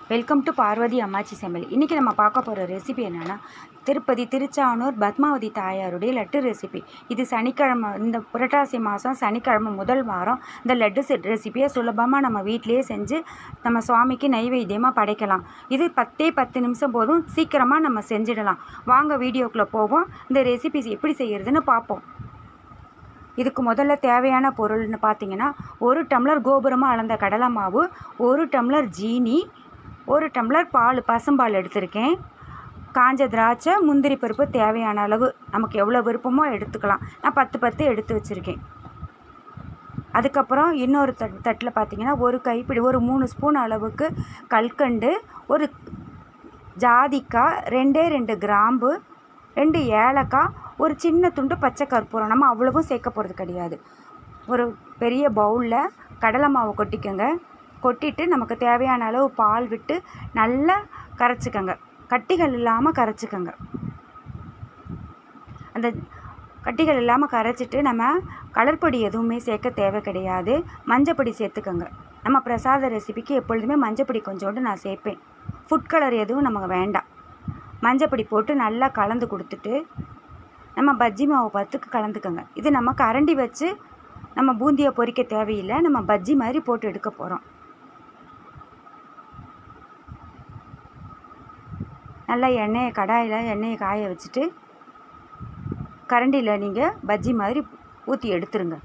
welcome to Parvati அம்மாச்சி சமையல் இன்றைக்கி நம்ம பார்க்க போகிற ரெசிபி என்னென்னா திருப்பதி திருச்சானூர் பத்மாவதி தாயாருடைய லட்டு ரெசிபி இது சனிக்கிழமை இந்த புரட்டாசி மாதம் சனிக்கிழமை முதல் வாரம் இந்த லட்டு செட் ரெசிபியை சுலபமாக நம்ம வீட்டிலேயே செஞ்சு நம்ம சுவாமிக்கு நைவேத்தியமாக படைக்கலாம் இது பத்தே பத்து நிமிஷம் போதும் சீக்கிரமாக நம்ம செஞ்சிடலாம் வாங்க வீடியோக்குள்ளே போவோம் இந்த ரெசிபி எப்படி செய்கிறதுன்னு பார்ப்போம் இதுக்கு முதல்ல தேவையான பொருள்னு பார்த்தீங்கன்னா ஒரு டம்ளர் கோபுரமாக அளந்த கடலை மாவு ஒரு டம்ளர் ஜீனி ஒரு டம்ளர் பால் பசும்பால் எடுத்திருக்கேன் காஞ்ச திராட்சை முந்திரி பருப்பு தேவையான அளவு நமக்கு எவ்வளோ விருப்பமோ எடுத்துக்கலாம் நான் பத்து பத்து எடுத்து வச்சுருக்கேன் அதுக்கப்புறம் இன்னொரு தட் தட்டில் பார்த்தீங்கன்னா ஒரு கைப்பிடி ஒரு மூணு ஸ்பூன் அளவுக்கு கல்கண்டு ஒரு ஜாதிக்காய் ரெண்டே ரெண்டு கிராம்பு ரெண்டு ஏலக்காய் ஒரு சின்ன துண்டு பச்சை கற்பூரம் நம்ம அவ்வளவும் சேர்க்க போகிறது கிடையாது ஒரு பெரிய பவுலில் கடலை மாவு கொட்டிக்கோங்க கொட்டிட்டு நமக்கு தேவையான அளவு பால் விட்டு நல்லா கரைச்சிக்கோங்க கட்டிகள் இல்லாமல் கரைச்சிக்கோங்க அந்த கட்டிகள் இல்லாமல் கரைச்சிட்டு நம்ம கலர்பொடி எதுவுமே சேர்க்க தேவை கிடையாது மஞ்சப்பொடி சேர்த்துக்கோங்க நம்ம பிரசாத ரெசிபிக்கு எப்பொழுதுமே மஞ்சப்பொடி கொஞ்சோண்டு நான் சேர்ப்பேன் ஃபுட் கலர் எதுவும் நமக்கு வேண்டாம் மஞ்சப்பொடி போட்டு நல்லா கலந்து கொடுத்துட்டு நம்ம பஜ்ஜி மாவு பத்துக்கு கலந்துக்கோங்க இது நம்ம கரண்டி வச்சு நம்ம பூந்தியை பொரிக்க தேவையில்லை நம்ம பஜ்ஜி மாதிரி போட்டு எடுக்க போகிறோம் நல்லா எண்ணெயை கடாயில் எண்ணெயை காய வச்சுட்டு கரண்டியில் நீங்கள் பஜ்ஜி மாதிரி ஊற்றி எடுத்துருங்க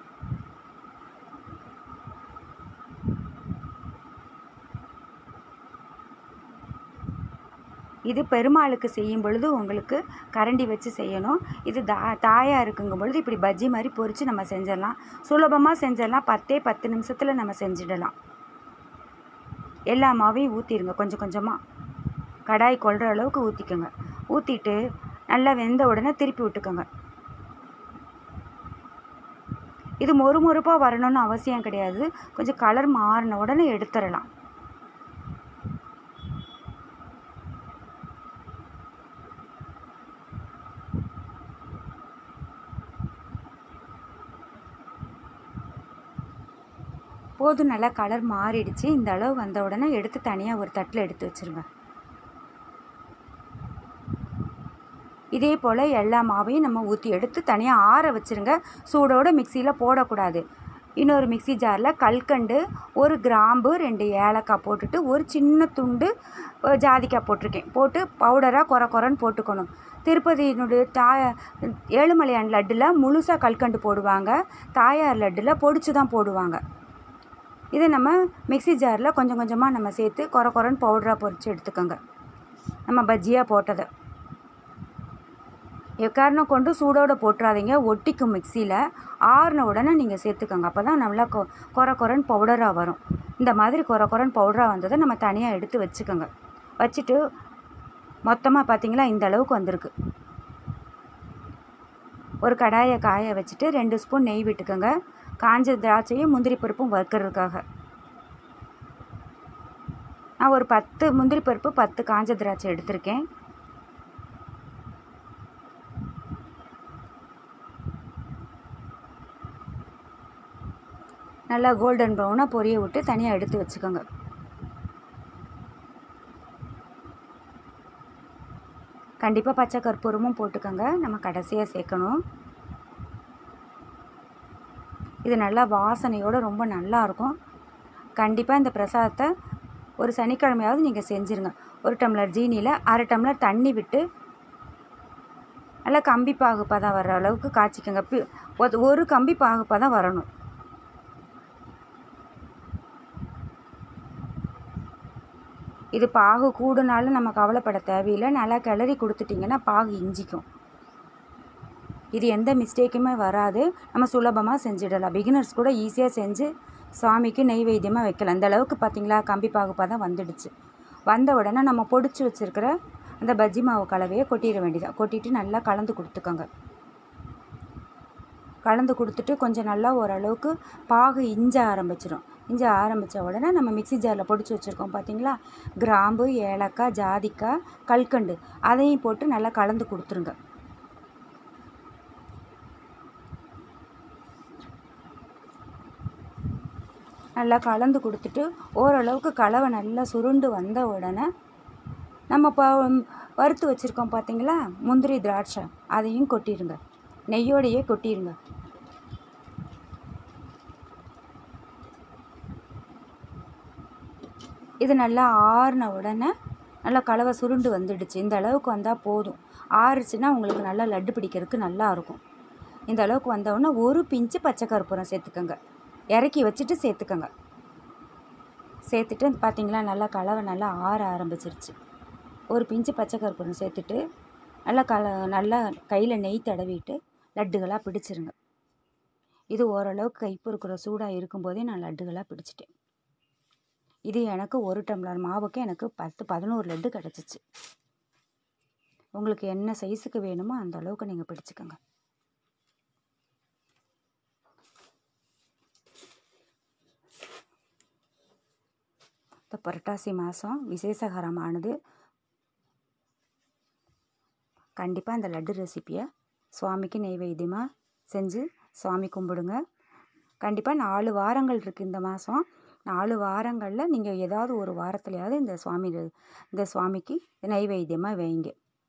இது பெருமாளுக்கு செய்யும் பொழுது உங்களுக்கு கரண்டி வச்சு செய்யணும் இது தா தாயாக இருக்குங்கும் பொழுது இப்படி பஜ்ஜி மாதிரி பொரித்து நம்ம செஞ்சிடலாம் சுலபமாக செஞ்சிடலாம் பத்தே பத்து நிமிஷத்தில் நம்ம செஞ்சிடலாம் எல்லா மாவையும் ஊற்றிடுங்க கொஞ்சம் கொஞ்சமாக கடாய் கொள்கிற அளவுக்கு ஊற்றிக்கோங்க ஊற்றிட்டு நல்லா வெந்த உடனே திருப்பி விட்டுக்கோங்க இது மொறு மொறுப்பாக வரணும்னு அவசியம் கிடையாது கொஞ்சம் கலர் மாறின உடனே எடுத்துடலாம் போதும் நல்லா கலர் மாறிடுச்சு இந்த அளவு வந்த உடனே எடுத்து தனியாக ஒரு தட்டில் எடுத்து வச்சுருங்க இதே போல் எல்லா மாவையும் நம்ம ஊற்றி எடுத்து தனியாக ஆற வச்சுருங்க சூடோடு மிக்சியில் போடக்கூடாது இன்னொரு மிக்சி ஜாரில் கல்கண்டு ஒரு கிராம்பு ரெண்டு ஏலக்காய் போட்டுட்டு ஒரு சின்ன துண்டு ஜாதிக்காய் போட்டிருக்கேன் போட்டு பவுடராக குறை குறைன்னு போட்டுக்கணும் திருப்பதியினுடைய தா ஏழுமலையான் லட்டில் முழுசாக கல்கண்டு போடுவாங்க தாயார் லட்டில் பொடிச்சு தான் போடுவாங்க இதை நம்ம மிக்சி ஜாரில் கொஞ்சம் கொஞ்சமாக நம்ம சேர்த்து குறை குறைன்னு பவுடராக பொரித்து எடுத்துக்கோங்க நம்ம பஜ்ஜியாக போட்டதை எக்காரணம் கொண்டு சூடோடு போட்டுறாதீங்க ஒட்டிக்கும் மிக்சியில் ஆறின உடனே நீங்கள் சேர்த்துக்கோங்க அப்போ தான் நல்லா கொ குறை குறைன்னு பவுடராக வரும் இந்த மாதிரி குறை குறைன்னு பவுடராக வந்ததை நம்ம தனியாக எடுத்து வச்சுக்கோங்க வச்சுட்டு மொத்தமாக பார்த்தீங்களா இந்த அளவுக்கு வந்திருக்கு ஒரு கடாயை காய வச்சுட்டு ரெண்டு ஸ்பூன் நெய் விட்டுக்கோங்க காஞ்ச திராட்சையும் முந்திரி பருப்பும் வறுக்கிறதுக்காக நான் ஒரு பத்து முந்திரி பருப்பு பத்து காஞ்ச திராட்சை எடுத்திருக்கேன் நல்லா கோல்டன் ப்ரௌனாக பொரிய விட்டு தனியாக எடுத்து வச்சுக்கோங்க கண்டிப்பாக பச்சை கற்பூரமும் போட்டுக்கோங்க நம்ம கடைசியாக சேர்க்கணும் இது நல்லா வாசனையோடு ரொம்ப நல்லாயிருக்கும் கண்டிப்பாக இந்த பிரசாதத்தை ஒரு சனிக்கிழமையாவது நீங்கள் செஞ்சுருங்க ஒரு டம்ளர் ஜீனியில் அரை டம்ளர் தண்ணி விட்டு நல்லா கம்பி பாகுப்பதம் வர்ற அளவுக்கு காய்ச்சிக்கோங்க ஒரு கம்பி பாகுப்பதம் வரணும் இது பாகு கூடுனாலும் நம்ம கவலைப்பட தேவையில்லை நல்லா கிளறி கொடுத்துட்டிங்கன்னா பாகு இஞ்சிக்கும் இது எந்த மிஸ்டேக்குமே வராது நம்ம சுலபமாக செஞ்சிடலாம் பிகினர்ஸ் கூட ஈஸியாக செஞ்சு சாமிக்கு நெய்வேத்தியமாக வைக்கலாம் இந்த அளவுக்கு பார்த்திங்களா கம்பி பாகுப்பாக தான் வந்துடுச்சு வந்த உடனே நம்ம பொடிச்சு வச்சுருக்கிற அந்த பஜ்ஜி மாவு கலவையை கொட்டிட வேண்டியதான் கொட்டிட்டு நல்லா கலந்து கொடுத்துக்கோங்க கலந்து கொடுத்துட்டு கொஞ்சம் நல்லா ஓரளவுக்கு பாகு இஞ்ச ஆரம்பிச்சிடும் இஞ்ச ஆரம்பித்த உடனே நம்ம மிக்சி ஜாரில் பொடிச்சு வச்சுருக்கோம் பார்த்தீங்களா கிராம்பு ஏலக்காய் ஜாதிக்காய் கல்கண்டு அதையும் போட்டு நல்லா கலந்து கொடுத்துருங்க நல்லா கலந்து கொடுத்துட்டு ஓரளவுக்கு கலவை நல்லா சுருண்டு வந்த உடனே நம்ம ப வறுத்து வச்சுருக்கோம் பார்த்தீங்களா முந்திரி திராட்சை அதையும் கொட்டிடுங்க நெய்யோடையே கொட்டிடுங்க இது நல்லா ஆறின உடனே நல்லா கலவை சுருண்டு வந்துடுச்சு இந்த அளவுக்கு வந்தால் போதும் ஆறுச்சுன்னா உங்களுக்கு நல்லா லட்டு பிடிக்கிறதுக்கு நல்லா இருக்கும் இந்த அளவுக்கு வந்தவுடனே ஒரு பிஞ்சு பச்சை கற்பூரம் சேர்த்துக்கோங்க இறக்கி வச்சுட்டு சேர்த்துக்கோங்க சேர்த்துட்டு பார்த்தீங்களா நல்லா கலவை நல்லா ஆற ஆரம்பிச்சிருச்சு ஒரு பிஞ்சு பச்சை கற்பூரம் சேர்த்துட்டு நல்லா கல நல்லா கையில் நெய் தடவிட்டு லட்டுகளாக பிடிச்சிருங்க இது ஓரளவுக்கு கைப்பொறுக்கிற சூடாக இருக்கும்போதே நான் லட்டுகளாக பிடிச்சிட்டேன் இது எனக்கு ஒரு டம்ளர் மாவுக்கு எனக்கு பத்து பதினோரு லட்டு கிடச்சிச்சு உங்களுக்கு என்ன சைஸுக்கு வேணுமோ அந்த அளவுக்கு நீங்கள் பிடிச்சிக்கோங்க இந்த புரட்டாசி மாதம் விசேஷகரமானது கண்டிப்பாக அந்த லட்டு ரெசிப்பியை சுவாமிக்கு நெய்வேத்தியமாக செஞ்சு சுவாமி கும்பிடுங்க கண்டிப்பாக நாலு வாரங்கள் இருக்குது இந்த மாதம் நாலு வாரங்களில் நீங்கள் ஏதாவது ஒரு வாரத்துலையாவது இந்த சுவாமி இந்த சுவாமிக்கு நைவேத்தியமாக வைங்க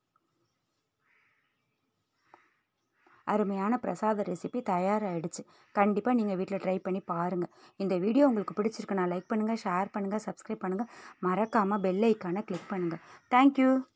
அருமையான பிரசாத ரெசிபி தயாராகிடுச்சு கண்டிப்பாக நீங்கள் வீட்டில் ட்ரை பண்ணி பாருங்கள் இந்த வீடியோ உங்களுக்கு பிடிச்சிருக்குன்னா லைக் பண்ணுங்கள் ஷேர் பண்ணுங்கள் சப்ஸ்கிரைப் பண்ணுங்கள் மறக்காமல் பெல் ஐக்கானை கிளிக் பண்ணுங்கள் தேங்க்யூ